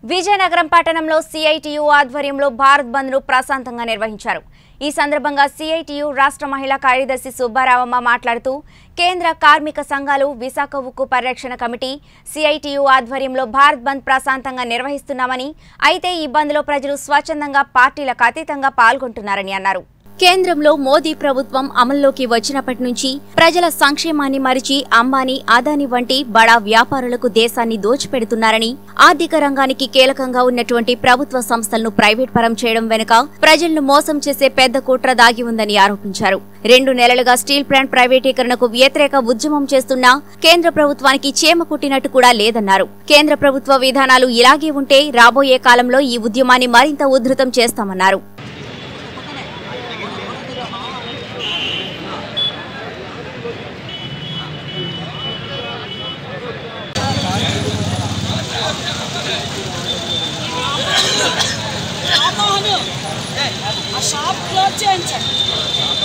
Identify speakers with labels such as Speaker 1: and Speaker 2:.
Speaker 1: విజయనగరం పట్టణంలో సిఐటియు ఆధ్వర్యంలో భారత్ బంద్ ను ప్రశాంతంగా నిర్వహించారు ఈ సందర్భంగా సిఐటియు రాష్ట్ర మహిళా కార్యదర్శి సుబ్బారావమ్మ మాట్లాడుతూ కేంద్ర కార్మిక సంఘాలు విశాఖ ఉక్కు పరిరక్షణ కమిటీ సిఐటియు ఆధ్వర్యంలో భారత్ బంద్ ప్రశాంతంగా నిర్వహిస్తున్నామని అయితే ఈ బంద్లో ప్రజలు స్వచ్ఛందంగా పార్టీలకు అతీతంగా పాల్గొంటున్నారని అన్నారు కేంద్రంలో మోదీ ప్రభుత్వం అమల్లోకి వచ్చినప్పటి నుంచి ప్రజల సంక్షేమాన్ని మరిచి అంబానీ అదాని వంటి బడా వ్యాపారులకు దేశాన్ని దోచిపెడుతున్నారని ఆర్థిక రంగానికి కీలకంగా ఉన్నటువంటి ప్రభుత్వ సంస్థలను ప్రైవేట్ పరం చేయడం వెనుక ప్రజలను మోసం చేసే పెద్ద కుట్ర దాగి ఉందని ఆరోపించారు రెండు నెలలుగా స్టీల్ ప్లాంట్ ప్రైవేటీకరణకు వ్యతిరేక ఉద్యమం చేస్తున్నా కేంద్ర ప్రభుత్వానికి చేమ కుట్టినట్టు కూడా లేదన్నారు కేంద్ర ప్రభుత్వ విధానాలు ఇలాగే ఉంటే రాబోయే కాలంలో ఈ ఉద్యమాన్ని మరింత ఉధృతం చేస్తామన్నారు
Speaker 2: రామ్మోహన్ ఆ షాప్ క్లోజ్ చేయించండి